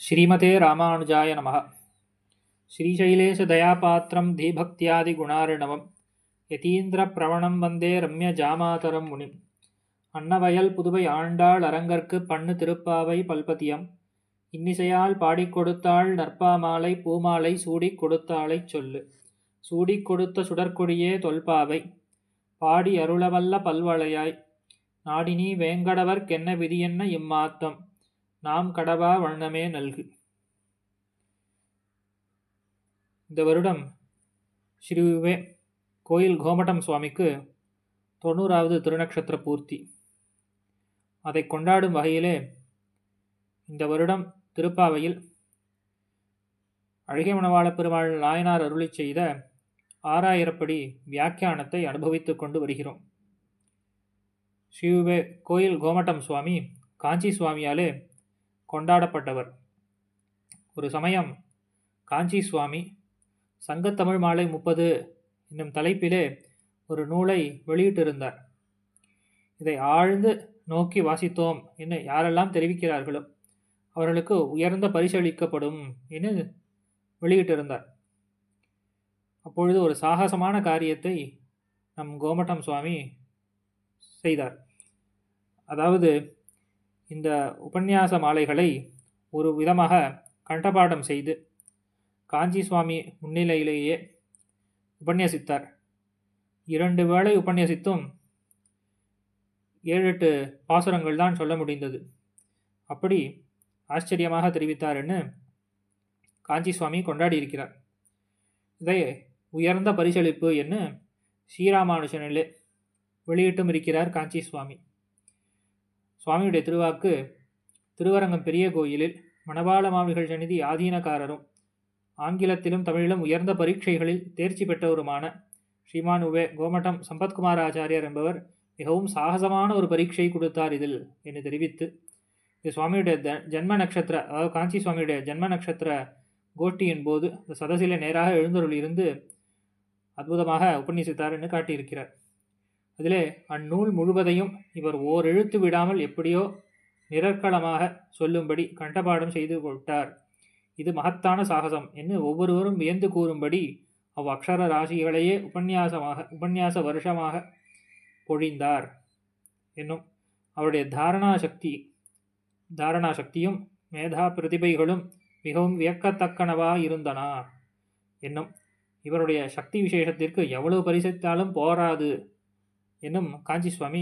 श्रीमते रामानुजाय नमः श्रीशैलेशदयापात्रं धीभक्त्यादिगुणार्णवं यतीन्द्रप्रवणं वन्दे रम्यजामातरं मुनिम् அன்னவயல் புதுவை ஆண்டாள் அரங்கற்கு பண்ணு திருப்பாவை பல்பதியம் இன்னிசையால் பாடிக் கொடுத்தாள் நற்பாமாலை பூமாலை சூடிக் கொடுத்தாளைச் சொல்லு சூடிக் கொடுத்த சுடற்கொடியே தொல்பாவை பாடி அருளவல்ல பல்வளையாய் நாடினி வேங்கடவர்க்கென்ன விதியென்ன இம்மாத்தம் நாம் கடவா வண்ணமே நல்கு இந்த வருடம் ஸ்ரீவே கோயில் கோமட்டம் சுவாமிக்கு தொண்ணூறாவது திருநக்ஷத்திர பூர்த்தி அதை கொண்டாடும் வகையிலே இந்த வருடம் திருப்பாவையில் அழகிய மணவாள பெருமாள் நாயனார் அருளி செய்த ஆறாயிரப்படி வியாக்கியானத்தை அனுபவித்துக் கொண்டு வருகிறோம் ஸ்ரீவே கோயில் கோமட்டம் சுவாமி காஞ்சி சுவாமியாலே கொண்டாடப்பட்டவர் ஒரு சமயம் காஞ்சி சுவாமி சங்கத்தமிழ் மாலை முப்பது என்னும் தலைப்பிலே ஒரு நூலை வெளியிட்டிருந்தார் இதை ஆழ்ந்து நோக்கி வாசித்தோம் என்று யாரெல்லாம் தெரிவிக்கிறார்களோ அவர்களுக்கு உயர்ந்த பரிசளிக்கப்படும் என்று வெளியிட்டிருந்தார் அப்பொழுது ஒரு சாகசமான காரியத்தை நம் கோமட்டம் சுவாமி செய்தார் அதாவது இந்த உபன்யாச மாலைகளை ஒரு விதமாக கண்டபாடம் செய்து காஞ்சி சுவாமி முன்னிலையிலேயே உபன்யசித்தார் இரண்டு வேளை உபன்யசித்தும் ஏழு எட்டு பாசுரங்கள் தான் சொல்ல முடிந்தது அப்படி ஆச்சரியமாக தெரிவித்தார்னு காஞ்சி சுவாமி கொண்டாடி இருக்கிறார் இதை உயர்ந்த பரிசளிப்பு என்று ஸ்ரீராமானுஷனிலே வெளியிட்டும் இருக்கிறார் காஞ்சி சுவாமி சுவாமியுடைய திருவாக்கு திருவரங்கம் பெரிய கோயிலில் மணவாள மாமிகள் சந்நிதி ஆதீனக்காரரும் ஆங்கிலத்திலும் தமிழிலும் உயர்ந்த பரீட்சைகளில் தேர்ச்சி பெற்றவருமான ஸ்ரீமான் உவே கோமட்டம் சம்பத்குமார் ஆச்சாரியார் என்பவர் மிகவும் சாகசமான ஒரு பரீட்சை கொடுத்தார் இதில் என்று தெரிவித்து இது சுவாமியுடைய த ஜென்ம நட்சத்திர அதாவது காஞ்சி சுவாமியுடைய ஜென்ம நட்சத்திர கோஷ்டியின் போது இந்த சதசில நேராக எழுந்தருள் இருந்து அற்புதமாக உபன்யசித்தார் என்று காட்டியிருக்கிறார் அதிலே அந்நூல் முழுவதையும் இவர் ஓர் எழுத்து விடாமல் எப்படியோ நிரற்களமாக சொல்லும்படி கண்டபாடம் செய்து விட்டார் இது மகத்தான சாகசம் என்று ஒவ்வொருவரும் வியந்து கூறும்படி அவ் அக்ஷர ராசிகளையே உபன்யாசமாக உபன்யாச வருஷமாக பொழிந்தார் என்னும் அவருடைய தாரணா சக்தி தாரணா சக்தியும் மேதா பிரதிபைகளும் மிகவும் வியக்கத்தக்கனவா இருந்தனா என்னும் இவருடைய சக்தி விசேஷத்திற்கு எவ்வளவு பரிசித்தாலும் போராது என்னும் காஞ்சி சுவாமி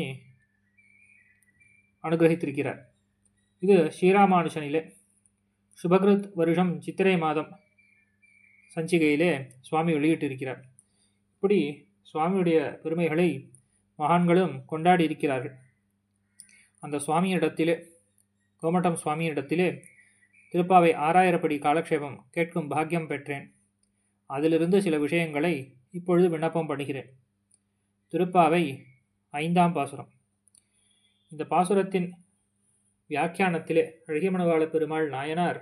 அனுகிரகித்திருக்கிறார் இது ஸ்ரீராமானுஷனிலே சுபகிருத் வருஷம் சித்திரை மாதம் சஞ்சிகையிலே சுவாமி வெளியிட்டிருக்கிறார் இப்படி சுவாமியுடைய பெருமைகளை மகான்களும் கொண்டாடி இருக்கிறார்கள் அந்த சுவாமியிடத்திலே கோமட்டம் சுவாமியிடத்திலே திருப்பாவை ஆறாயிரப்படி காலக்ஷேபம் கேட்கும் பாக்கியம் பெற்றேன் அதிலிருந்து சில விஷயங்களை இப்பொழுது விண்ணப்பம் பண்ணுகிறேன் திருப்பாவை ஐந்தாம் பாசுரம் இந்த பாசுரத்தின் வியாக்கியானத்திலே அழகியமணவாள பெருமாள் நாயனார்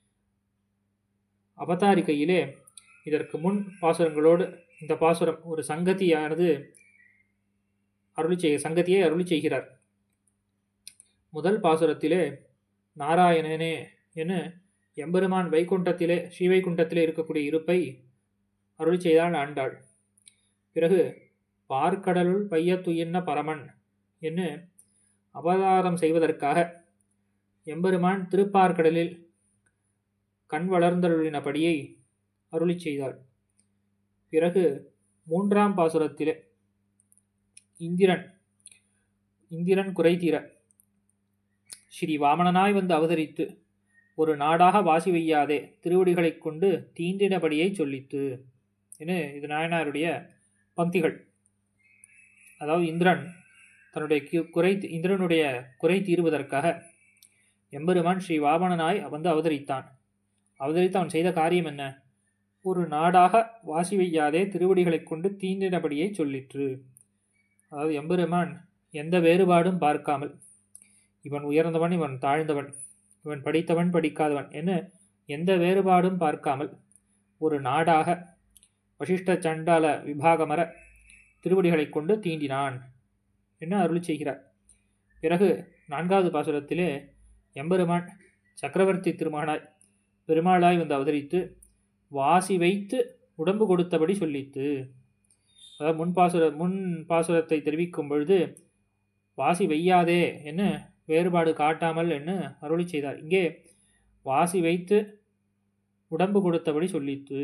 அவதாரிகையிலே இதற்கு முன் பாசுரங்களோடு இந்த பாசுரம் ஒரு சங்கதியானது அருளி செய் சங்கதியை அருளி செய்கிறார் முதல் பாசுரத்திலே நாராயணனே என எம்பெருமான் வைகுண்டத்திலே ஸ்ரீவைகுண்டத்திலே இருக்கக்கூடிய இருப்பை அருளி செய்தாள் ஆண்டாள் பிறகு பார்க்கடலுள் பையத்துயின்ன பரமன் என்று அவதாரம் செய்வதற்காக எம்பெருமான் திருப்பார்கடலில் கண் வளர்ந்தருளினபடியை அருளி செய்தாள் பிறகு மூன்றாம் பாசுரத்திலே இந்திரன் இந்திரன் குறை தீர ஸ்ரீ வாமனனாய் வந்து அவதரித்து ஒரு நாடாக வாசி வையாதே திருவடிகளைக் கொண்டு தீண்டினபடியை சொல்லித்து என இது நாயனாருடைய பந்திகள் அதாவது இந்திரன் தன்னுடைய குறை இந்திரனுடைய குறை தீர்வதற்காக எம்பெருமான் ஸ்ரீ வாமனனாய் வந்து அவதரித்தான் அவதரித்து அவன் செய்த காரியம் என்ன ஒரு நாடாக வாசி வையாதே திருவடிகளைக் கொண்டு தீண்டினபடியை சொல்லிற்று அதாவது எம்பெருமான் எந்த வேறுபாடும் பார்க்காமல் இவன் உயர்ந்தவன் இவன் தாழ்ந்தவன் இவன் படித்தவன் படிக்காதவன் என எந்த வேறுபாடும் பார்க்காமல் ஒரு நாடாக வசிஷ்ட சண்டால விபாகமர திருவடிகளைக் கொண்டு தீண்டினான் என்று அருளி செய்கிறார் பிறகு நான்காவது பாசுரத்திலே எம்பெருமான் சக்கரவர்த்தி திருமகனாய் பெருமாளாய் வந்து அவதரித்து வாசி வைத்து உடம்பு கொடுத்தபடி சொல்லித்து அதாவது முன் பாசுர முன் பாசுரத்தை தெரிவிக்கும் பொழுது வாசி வையாதே என்ன வேறுபாடு காட்டாமல் என்ன அருளி செய்தார் இங்கே வாசி வைத்து உடம்பு கொடுத்தபடி சொல்லித்து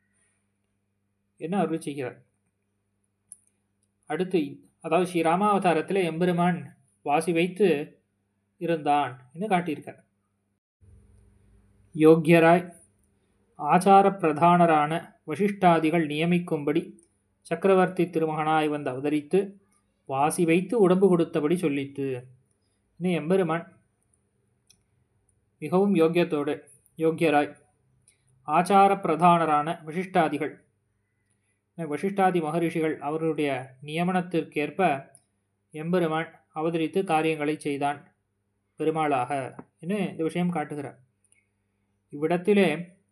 என்ன அருள் செய்கிறார் அடுத்து அதாவது ஸ்ரீ ராமாவதாரத்தில் எம்பெருமான் வாசி வைத்து இருந்தான் என்று காட்டியிருக்கார் யோக்கியராய் ஆச்சார பிரதானரான வசிஷ்டாதிகள் நியமிக்கும்படி சக்கரவர்த்தி திருமகனாய் வந்து அவதரித்து வாசி வைத்து உடம்பு கொடுத்தபடி சொல்லித்து இன்னும் எம்பெருமான் மிகவும் யோக்கியத்தோடு யோக்கியராய் ஆச்சார பிரதானரான வசிஷ்டாதிகள் வசிஷ்டாதி மகரிஷிகள் அவர்களுடைய நியமனத்திற்கேற்ப எம்பெருமான் அவதரித்து காரியங்களை செய்தான் பெருமாளாக என்று இந்த விஷயம் காட்டுகிறார் இவ்விடத்திலே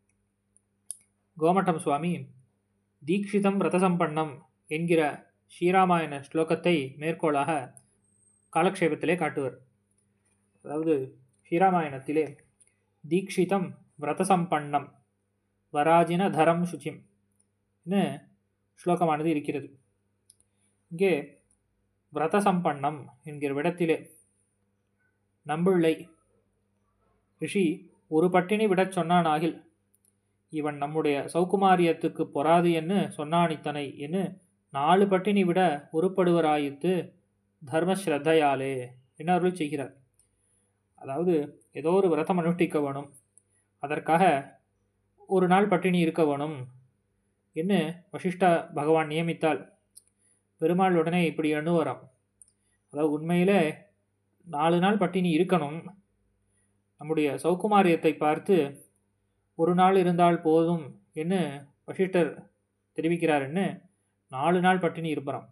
கோமட்டம் சுவாமி தீக்ஷிதம் ரதசம்பன்னம் என்கிற ஸ்ரீராமாயண ஸ்லோகத்தை மேற்கோளாக காலக்ஷேபத்திலே காட்டுவர் அதாவது ஸ்ரீராமாயணத்திலே தீக்ஷிதம் விரதசம்பன்னம் வராஜின தரம் சுச்சிம் ஸ்லோகமானது இருக்கிறது இங்கே விரதசம்பன்னம் என்கிற விடத்திலே நம்பிள்ளை ரிஷி ஒரு பட்டினி விடச் சொன்னானாகில் இவன் நம்முடைய சௌகுமாரியத்துக்கு பொறாது என்று சொன்னானித்தனை என்று நாலு பட்டினி விட உருப்படுவராயித்து தர்மஸ்ரத்தையாலே என்ன அருள் செய்கிறார் அதாவது ஏதோ ஒரு விரதம் அனுஷ்டிக்க வேணும் அதற்காக ஒரு நாள் பட்டினி இருக்க வேணும் என்ன வசிஷ்டா பகவான் நியமித்தால் பெருமாள் உடனே இப்படி எண்ணுவராம் அதாவது உண்மையில் நாலு நாள் பட்டினி இருக்கணும் நம்முடைய சௌகுமாரியத்தை பார்த்து ஒரு நாள் இருந்தால் போதும் என்று வசிஷ்டர் தெரிவிக்கிறார் என்ன நாலு நாள் பட்டினி இருப்பறாம்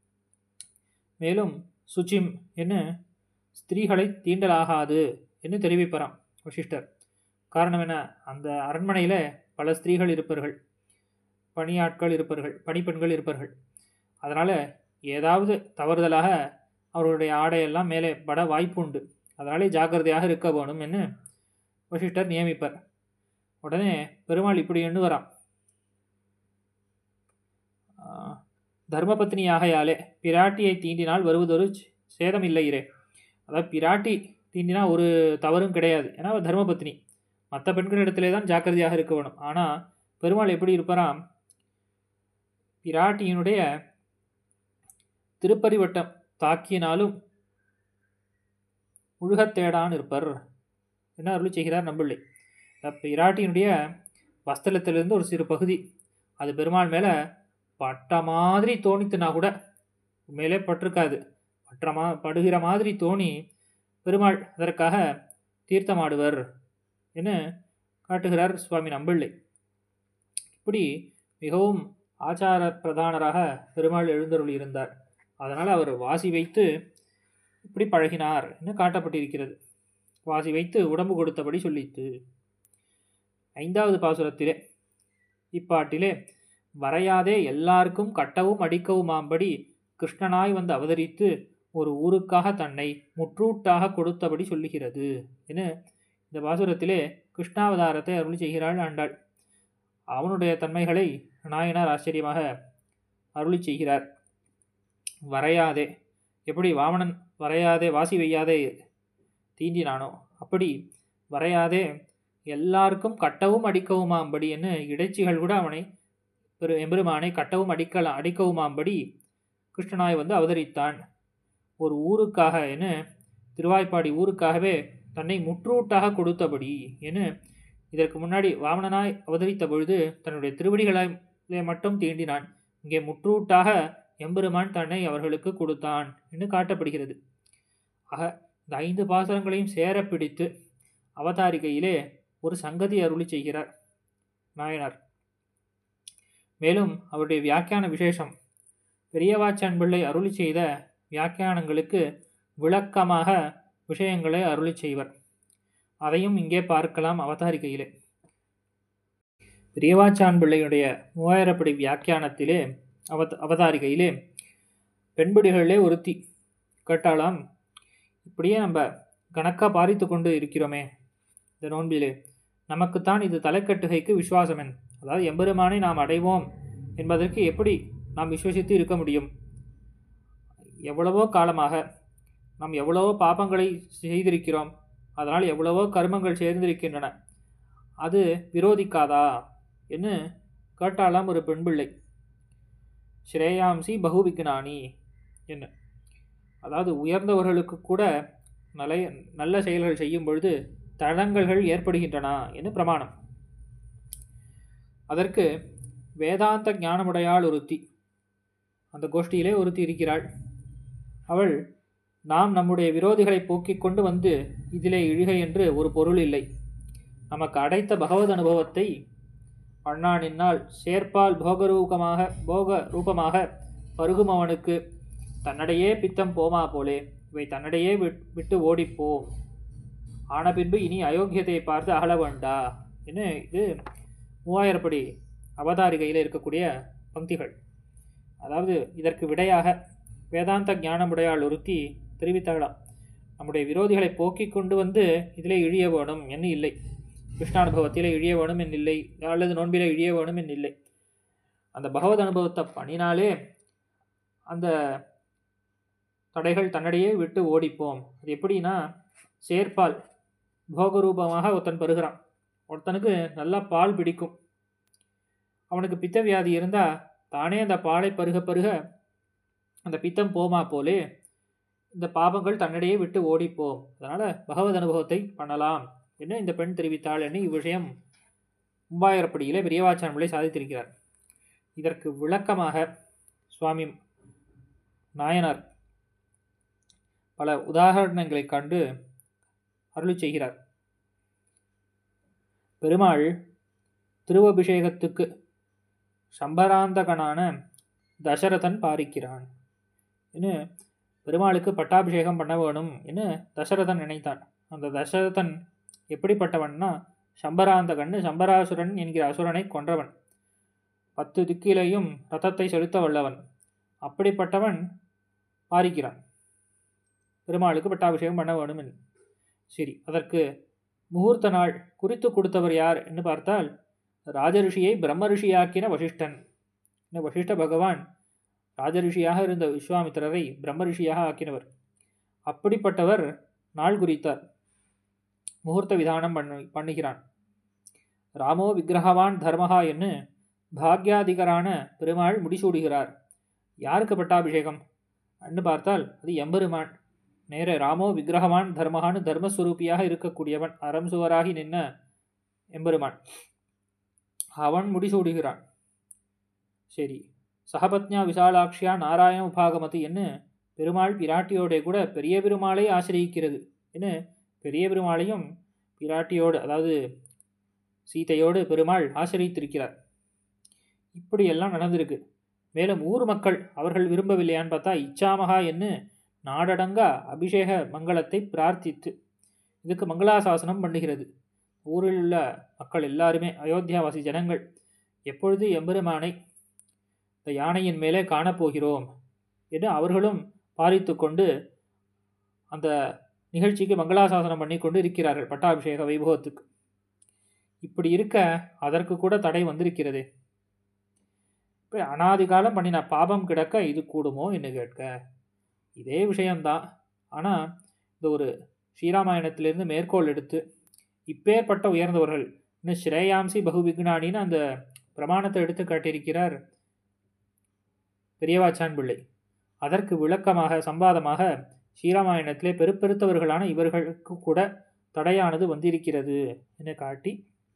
மேலும் சுச்சிம் என்ன ஸ்திரீகளை தீண்டலாகாது என்று தெரிவிப்பறாம் வசிஷ்டர் காரணம் என்ன அந்த அரண்மனையில் பல ஸ்திரீகள் இருப்பார்கள் பணியாட்கள் இருப்பார்கள் பணிப்பெண்கள் இருப்பார்கள் அதனால் ஏதாவது தவறுதலாக அவர்களுடைய ஆடையெல்லாம் மேலே பட வாய்ப்பு உண்டு அதனாலே ஜாக்கிரதையாக இருக்க வேணும் என்று வசிஷ்டர் நியமிப்பார் உடனே பெருமாள் இப்படி எண்ணுவராம் தர்மபத்னி ஆகையாலே பிராட்டியை தீண்டினால் வருவதொரு சேதம் இல்லை இரே அதாவது பிராட்டி தீண்டினா ஒரு தவறும் கிடையாது ஏன்னா தர்மபத்னி மற்ற பெண்களிடத்திலே தான் ஜாக்கிரதையாக இருக்க வேணும் ஆனால் பெருமாள் எப்படி இருப்பாராம் பிராட்டியினுடைய திருப்பரிவட்டம் தாக்கினாலும் முழுகத்தேடான் இருப்பர் என்ன அருள் செய்கிறார் நம்பிள்ளை பிராட்டியினுடைய வஸ்திரத்திலிருந்து ஒரு சிறு பகுதி அது பெருமாள் மேலே பட்ட மாதிரி தோணித்துனா கூட மேலே பட்டிருக்காது பற்ற மா படுகிற மாதிரி தோணி பெருமாள் அதற்காக தீர்த்தமாடுவர் என காட்டுகிறார் சுவாமி நம்பிள்ளை இப்படி மிகவும் ஆச்சார பிரதானராக பெருமாள் எழுந்தருள் இருந்தார் அதனால் அவர் வாசி வைத்து இப்படி பழகினார் என்று காட்டப்பட்டிருக்கிறது வாசி வைத்து உடம்பு கொடுத்தபடி சொல்லித்து ஐந்தாவது பாசுரத்திலே இப்பாட்டிலே வரையாதே எல்லாருக்கும் கட்டவும் அடிக்கவுமாம்படி கிருஷ்ணனாய் வந்து அவதரித்து ஒரு ஊருக்காக தன்னை முற்றூட்டாக கொடுத்தபடி சொல்லுகிறது என இந்த பாசுரத்திலே கிருஷ்ணாவதாரத்தை அருள் செய்கிறாள் ஆண்டாள் அவனுடைய தன்மைகளை நாயனார் ஆச்சரியமாக அருளி செய்கிறார் வரையாதே எப்படி வாமனன் வரையாதே வாசி வையாதே தீண்டினானோ அப்படி வரையாதே எல்லாருக்கும் கட்டவும் அடிக்கவுமாம்படி என்ன இடைச்சிகள் கூட அவனை பெரு எம்பெருமானை கட்டவும் அடிக்கலாம் அடிக்கவுமாம்படி கிருஷ்ணனாய் வந்து அவதரித்தான் ஒரு ஊருக்காக என திருவாய்ப்பாடி ஊருக்காகவே தன்னை முற்றூட்டாக கொடுத்தபடி என இதற்கு முன்னாடி வாமனனாய் அவதரித்த பொழுது தன்னுடைய திருவடிகளை மட்டும் தீண்டினான் இங்கே முற்றூட்டாக எம்பெருமான் தன்னை அவர்களுக்கு கொடுத்தான் என்று காட்டப்படுகிறது ஆக இந்த ஐந்து பாசனங்களையும் சேர பிடித்து அவதாரிகையிலே ஒரு சங்கதி அருளி செய்கிறார் நாயனார் மேலும் அவருடைய வியாக்கியான விசேஷம் பெரியவாச்சான் பிள்ளை அருளி செய்த வியாக்கியானங்களுக்கு விளக்கமாக விஷயங்களை அருளி செய்வர் அதையும் இங்கே பார்க்கலாம் அவதாரிகையிலே பெரியவாச்சான் பிள்ளையுடைய மூவாயிரப்படி வியாக்கியானத்திலே அவத் அவதாரிகையிலே பெண்படிகளிலே ஒருத்தி கேட்டாலாம் இப்படியே நம்ம கணக்காக பாரித்து கொண்டு இருக்கிறோமே இந்த நோன்பிலே நமக்குத்தான் இது தலைக்கட்டுகைக்கு விசுவாசமென் அதாவது எம்பெருமானை நாம் அடைவோம் என்பதற்கு எப்படி நாம் விசுவசித்து இருக்க முடியும் எவ்வளவோ காலமாக நாம் எவ்வளவோ பாபங்களை செய்திருக்கிறோம் அதனால் எவ்வளவோ கர்மங்கள் சேர்ந்திருக்கின்றன அது விரோதிக்காதா என்று கேட்டாலாம் ஒரு பெண் பிள்ளை ஸ்ரேயாம்சி பகுவிக்னானி என்ன அதாவது உயர்ந்தவர்களுக்கு கூட நல்ல நல்ல செயல்கள் செய்யும் பொழுது தடங்கல்கள் ஏற்படுகின்றன என்று பிரமாணம் அதற்கு வேதாந்த ஞானமுடையாள் ஒருத்தி அந்த கோஷ்டியிலே ஒருத்தி இருக்கிறாள் அவள் நாம் நம்முடைய விரோதிகளை போக்கிக் கொண்டு வந்து இதிலே இழுகை என்று ஒரு பொருள் இல்லை நமக்கு அடைத்த பகவத் அனுபவத்தை அண்ணானின்னால் சேர்ப்பால் போகரூபமாக போக ரூபமாக பருகுமவனுக்கு தன்னடையே பித்தம் போமா போலே இவை தன்னடையே விட்டு ஓடிப்போம் ஆன பின்பு இனி அயோக்கியத்தை பார்த்து அகல வேண்டா என்று இது மூவாயிரப்படி அவதாரிகையில் இருக்கக்கூடிய பங்கிகள் அதாவது இதற்கு விடையாக வேதாந்த ஞானமுடையாள் ஒருத்தி தெரிவித்தாளாம் நம்முடைய விரோதிகளை போக்கிக் கொண்டு வந்து இதிலே இழிய வேணும் என்ன இல்லை கிருஷ்ணானுபவத்திலே இழிய வேணும் என்னில்லை அல்லது நோன்பிலே இழிய வேணும் என்னில்லை அந்த பகவத் அனுபவத்தை பண்ணினாலே அந்த தடைகள் தன்னடையே விட்டு ஓடிப்போம் அது எப்படின்னா சேர்ப்பால் போகரூபமாக ஒருத்தன் பருகிறான் ஒருத்தனுக்கு நல்லா பால் பிடிக்கும் அவனுக்கு பித்த வியாதி இருந்தால் தானே அந்த பாலை பருக பருக அந்த பித்தம் போமா போலே இந்த பாபங்கள் தன்னிடையே விட்டு ஓடிப்போம் அதனால் பகவத் அனுபவத்தை பண்ணலாம் என்று இந்த பெண் தெரிவித்தாள் என்று இவ்விஷயம் மூவாயிரப்படியிலே பெரியவாச்சான் பிள்ளை சாதித்திருக்கிறார் இதற்கு விளக்கமாக சுவாமி நாயனார் பல உதாரணங்களை கண்டு அருளி செய்கிறார் பெருமாள் திருவபிஷேகத்துக்கு சம்பராந்தகனான தசரதன் பாரிக்கிறான் என்று பெருமாளுக்கு பட்டாபிஷேகம் பண்ண வேணும் என்று தசரதன் நினைத்தான் அந்த தசரதன் எப்படிப்பட்டவன்னா சம்பராந்தகன் சம்பராசுரன் என்கிற அசுரனை கொன்றவன் பத்து திக்கிலையும் ரத்தத்தை செலுத்த வல்லவன் அப்படிப்பட்டவன் பாரிக்கிறான் பெருமாளுக்கு பட்டாபிஷேகம் பண்ண வேணும் என்று சரி அதற்கு முகூர்த்த நாள் குறித்து கொடுத்தவர் யார் என்று பார்த்தால் ராஜரிஷியை பிரம்ம ரிஷியாக்கின வசிஷ்டன் இந்த வசிஷ்ட பகவான் ராஜரிஷியாக இருந்த விஸ்வாமித்திரரை பிரம்ம ரிஷியாக ஆக்கினவர் அப்படிப்பட்டவர் நாள் குறித்தார் முகூர்த்த விதானம் பண்ணு பண்ணுகிறான் ராமோ விக்கிரகவான் தர்மஹா என்று பாக்யாதிகரான பெருமாள் முடிசூடுகிறார் யாருக்கு பட்டாபிஷேகம் அன்னு பார்த்தால் அது எம்பெருமான் நேர ராமோ விக்கிரகவான் தர்மஹான்னு தர்மஸ்வரூபியாக இருக்கக்கூடியவன் அறம் சுவராகி நின்ன எம்பெருமான் அவன் முடிசூடுகிறான் சரி சகபத்யா விசாலாட்சியா நாராயண உபாகமதி என்று பெருமாள் பிராட்டியோட கூட பெரிய பெருமாளை ஆசிரியிக்கிறது என்று பெரிய பெருமாளையும் பிராட்டியோடு அதாவது சீதையோடு பெருமாள் ஆசிரியத்திருக்கிறார் இப்படியெல்லாம் நடந்திருக்கு மேலும் ஊர் மக்கள் அவர்கள் விரும்பவில்லையான்னு பார்த்தா இச்சாமகா என்று நாடடங்கா அபிஷேக மங்களத்தை பிரார்த்தித்து இதுக்கு மங்களாசாசனம் பண்ணுகிறது ஊரில் உள்ள மக்கள் எல்லாருமே அயோத்தியாவாசி ஜனங்கள் எப்பொழுது எம்பெருமானை இந்த யானையின் மேலே காணப்போகிறோம் என்று அவர்களும் பாரித்து கொண்டு அந்த நிகழ்ச்சிக்கு மங்களாசாசனம் பண்ணி கொண்டு இருக்கிறார்கள் பட்டாபிஷேக வைபவத்துக்கு இப்படி இருக்க அதற்கு கூட தடை வந்திருக்கிறது இப்போ அனாதி காலம் பண்ணின பாபம் கிடக்க இது கூடுமோ என்று கேட்க இதே விஷயம்தான் ஆனால் இந்த ஒரு ஸ்ரீராமாயணத்திலிருந்து மேற்கோள் எடுத்து இப்பேற்பட்ட உயர்ந்தவர்கள் இன்னும் ஸ்ரேயாம்சி பகுவிக்னானின்னு அந்த பிரமாணத்தை எடுத்து காட்டியிருக்கிறார் பெரியவாச்சான் பிள்ளை அதற்கு விளக்கமாக சம்பாதமாக ஸ்ரீராமாயணத்திலே பெருப்பெருத்தவர்களான இவர்களுக்கு கூட தடையானது வந்திருக்கிறது என காட்டி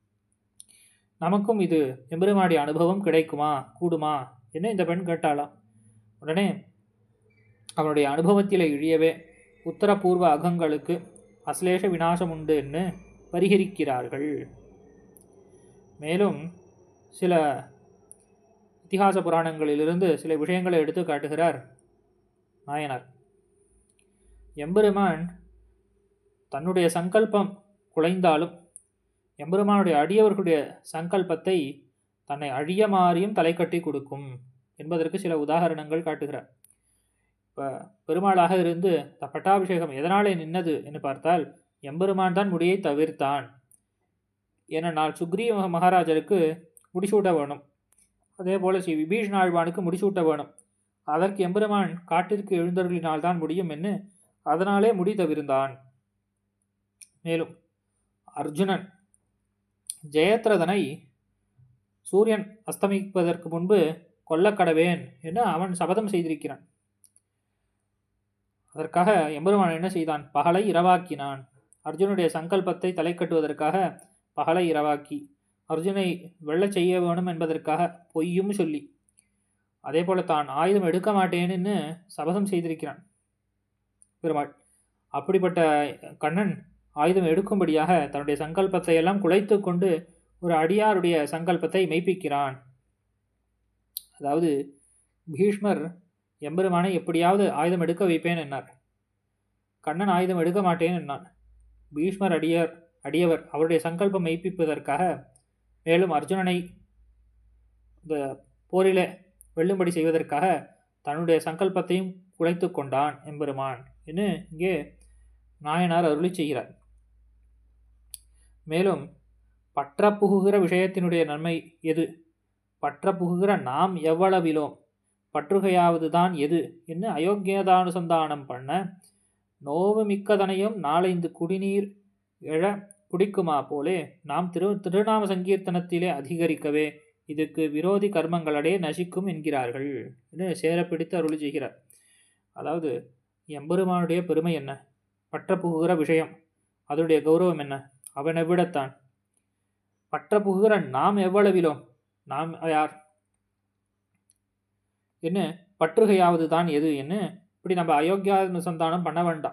நமக்கும் இது எம்பெருமாடி அனுபவம் கிடைக்குமா கூடுமா என்ன இந்த பெண் கேட்டாலாம் உடனே அவனுடைய அனுபவத்தில் இழியவே உத்தரபூர்வ அகங்களுக்கு அஸ்லேஷ விநாசம் உண்டு என்று பரிகரிக்கிறார்கள் மேலும் சில இத்திகாச புராணங்களிலிருந்து சில விஷயங்களை எடுத்து காட்டுகிறார் நாயனார் எம்பெருமான் தன்னுடைய சங்கல்பம் குலைந்தாலும் எம்பெருமானுடைய அடியவர்களுடைய சங்கல்பத்தை தன்னை அழிய மாறியும் தலை கட்டி கொடுக்கும் என்பதற்கு சில உதாரணங்கள் காட்டுகிறார் இப்போ பெருமாளாக இருந்து இந்த பட்டாபிஷேகம் எதனாலே நின்னது என்று பார்த்தால் எம்பெருமான் தான் முடியை தவிர்த்தான் என நான் சுக்ரீவ மகாராஜருக்கு முடிசூட்ட வேணும் அதே போல் ஸ்ரீ விபீஷண ஆழ்வானுக்கு முடிசூட்ட வேணும் அதற்கு எம்பெருமான் காட்டிற்கு எழுந்தருளினால்தான் முடியும் என்று அதனாலே முடி தவிர்ந்தான் மேலும் அர்ஜுனன் ஜெயத்ரதனை சூரியன் அஸ்தமிப்பதற்கு முன்பு கொல்லக்கடவேன் என்று அவன் சபதம் செய்திருக்கிறான் அதற்காக எம்பெருமான் என்ன செய்தான் பகலை இரவாக்கினான் அர்ஜுனுடைய சங்கல்பத்தை தலை கட்டுவதற்காக பகலை இரவாக்கி அர்ஜுனை வெள்ளச் செய்ய வேணும் என்பதற்காக பொய்யும் சொல்லி அதே போல தான் ஆயுதம் எடுக்க மாட்டேன்னு சபதம் செய்திருக்கிறான் பெருமாள் அப்படிப்பட்ட கண்ணன் ஆயுதம் எடுக்கும்படியாக தன்னுடைய சங்கல்பத்தை எல்லாம் குலைத்து கொண்டு ஒரு அடியாருடைய சங்கல்பத்தை மெய்ப்பிக்கிறான் அதாவது பீஷ்மர் எம்பெருமானை எப்படியாவது ஆயுதம் எடுக்க வைப்பேன் என்னார் கண்ணன் ஆயுதம் எடுக்க மாட்டேன் என்னான் பீஷ்மர் அடியர் அடியவர் அவருடைய சங்கல்பம் மெய்ப்பிப்பதற்காக மேலும் அர்ஜுனனை இந்த போரிலே வெல்லும்படி செய்வதற்காக தன்னுடைய சங்கல்பத்தையும் குலைத்து கொண்டான் எம்பெருமான் என்று இங்கே நாயனார் அருளி செய்கிறார் மேலும் பற்ற புகுகிற விஷயத்தினுடைய நன்மை எது பற்ற புகுகிற நாம் எவ்வளவிலோம் பற்றுகையாவது தான் எது என்று அயோக்கியதானுசந்தானம் பண்ண நோவு மிக்கதனையும் நாளைந்து குடிநீர் எழ குடிக்குமா போலே நாம் திரு திருநாம சங்கீர்த்தனத்திலே அதிகரிக்கவே இதுக்கு விரோதி கர்மங்களடே நசிக்கும் என்கிறார்கள் என்று சேரப்பிடித்து அருள் செய்கிறார் அதாவது எம்பெருமானுடைய பெருமை என்ன பற்ற புகுகிற விஷயம் அதனுடைய கௌரவம் என்ன அவனை விடத்தான் பற்ற புகுகிற நாம் எவ்வளவிலோம் நாம் யார் என்ன பற்றுகையாவது தான் எது என்ன இப்படி நம்ம அயோக்கியானுசந்தானம் பண்ண வேண்டாம்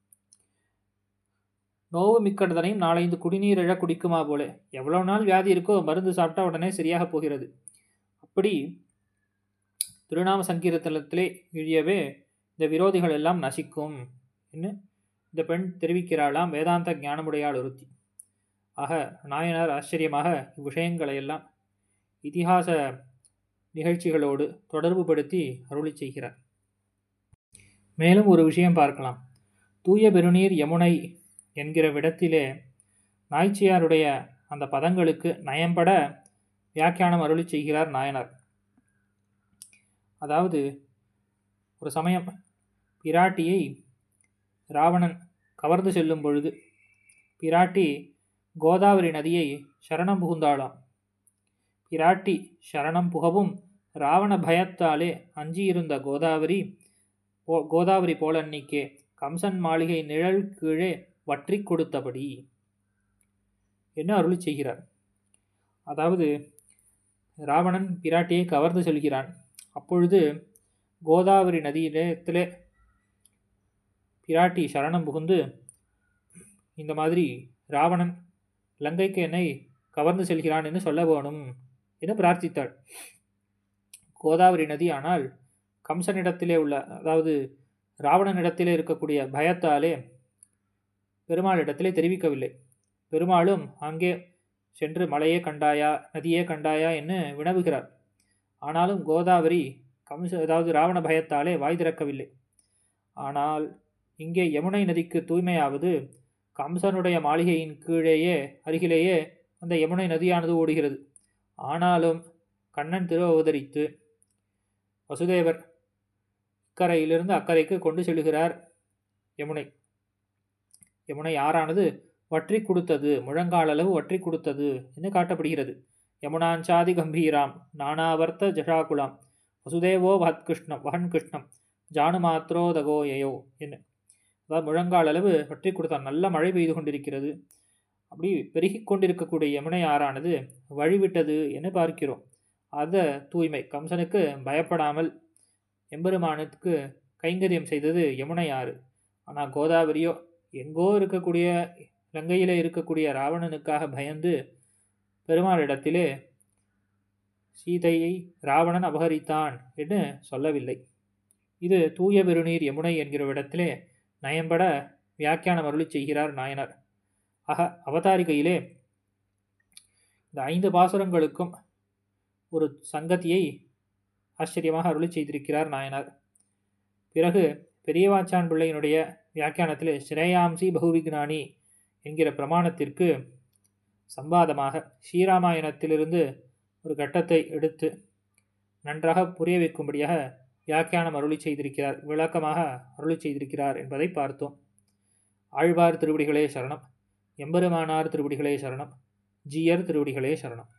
நோவு மிக்கடதனையும் நாளைந்து குடிநீர் இழ குடிக்குமா போல எவ்வளவு நாள் வியாதி இருக்கோ மருந்து சாப்பிட்டா உடனே சரியாக போகிறது அப்படி திருநாம சங்கீர்த்தனத்திலே இழியவே இந்த விரோதிகள் எல்லாம் நசிக்கும் என்று இந்த பெண் தெரிவிக்கிறாளாம் வேதாந்த ஞானமுடையாள் ஒருத்தி ஆக நாயனார் ஆச்சரியமாக இவ்விஷயங்களை எல்லாம் இதிகாச நிகழ்ச்சிகளோடு தொடர்புபடுத்தி அருளி செய்கிறார் மேலும் ஒரு விஷயம் பார்க்கலாம் தூய பெருநீர் யமுனை என்கிற விடத்திலே நாய்ச்சியாருடைய அந்த பதங்களுக்கு நயம்பட வியாக்கியானம் அருளி செய்கிறார் நாயனார் அதாவது ஒரு சமயம் பிராட்டியை ராவணன் கவர்ந்து செல்லும் பொழுது பிராட்டி கோதாவரி நதியை சரணம் புகுந்தாளாம் பிராட்டி சரணம் புகவும் ராவண பயத்தாலே அஞ்சியிருந்த கோதாவரி போ கோதாவரி போலன்னிக்கே கம்சன் மாளிகை நிழல் கீழே வற்றி கொடுத்தபடி என்ன அருளி செய்கிறார் அதாவது ராவணன் பிராட்டியை கவர்ந்து செல்கிறான் அப்பொழுது கோதாவரி நதியிடத்திலே பிராட்டி சரணம் புகுந்து இந்த மாதிரி ராவணன் லங்கைக்கு என்னை கவர்ந்து செல்கிறான் என்று சொல்ல வேணும் என பிரார்த்தித்தாள் கோதாவரி நதி ஆனால் கம்சனிடத்திலே உள்ள அதாவது ராவணனிடத்திலே இருக்கக்கூடிய பயத்தாலே பெருமாளிடத்திலே தெரிவிக்கவில்லை பெருமாளும் அங்கே சென்று மலையே கண்டாயா நதியே கண்டாயா என்று வினவுகிறார் ஆனாலும் கோதாவரி கம்ச அதாவது ராவண பயத்தாலே வாய் திறக்கவில்லை ஆனால் இங்கே யமுனை நதிக்கு தூய்மையாவது கம்சனுடைய மாளிகையின் கீழேயே அருகிலேயே அந்த யமுனை நதியானது ஓடுகிறது ஆனாலும் கண்ணன் திரு அவதரித்து வசுதேவர் இக்கரையிலிருந்து அக்கறைக்கு கொண்டு செல்கிறார் யமுனை யமுனை ஆறானது வற்றி கொடுத்தது முழங்காலளவு வற்றி கொடுத்தது என்று காட்டப்படுகிறது யமுனாஞ்சாதி கம்பீராம் நானாவர்த்த ஜஷாகுலாம் வசுதேவோ வஹத் கிருஷ்ணம் வஹன் கிருஷ்ணம் ஜானு மாத்ரோதகோ யயோ என்ன அதாவது முழங்கால் அளவு வற்றி கொடுத்தார் நல்ல மழை பெய்து கொண்டிருக்கிறது அப்படி பெருகி கொண்டிருக்கக்கூடிய யமுனை ஆறானது வழிவிட்டது என பார்க்கிறோம் அத தூய்மை கம்சனுக்கு பயப்படாமல் எம்பெருமானுக்கு கைங்கரியம் செய்தது யமுனை ஆறு ஆனால் கோதாவரியோ எங்கோ இருக்கக்கூடிய லங்கையிலே இருக்கக்கூடிய ராவணனுக்காக பயந்து பெருமாளிடத்திலே சீதையை ராவணன் அபகரித்தான் என்று சொல்லவில்லை இது தூய பெருநீர் யமுனை என்கிற இடத்திலே நயம்பட வியாக்கியானம் அருளி செய்கிறார் நாயனர் ஆக அவதாரிகையிலே இந்த ஐந்து பாசுரங்களுக்கும் ஒரு சங்கதியை ஆச்சரியமாக அருளி செய்திருக்கிறார் நாயனார் பிறகு பெரியவாச்சான் பிள்ளையினுடைய வியாக்கியானத்தில் ஸ்ரேயாம்சி பகுவிக்னானி என்கிற பிரமாணத்திற்கு சம்பாதமாக ஸ்ரீராமாயணத்திலிருந்து ஒரு கட்டத்தை எடுத்து நன்றாக புரிய வைக்கும்படியாக வியாக்கியானம் அருளி செய்திருக்கிறார் விளக்கமாக அருளி செய்திருக்கிறார் என்பதை பார்த்தோம் ஆழ்வார் திருவடிகளே சரணம் எம்பெருமானார் திருவடிகளே சரணம் ஜீயர் திருவடிகளே சரணம்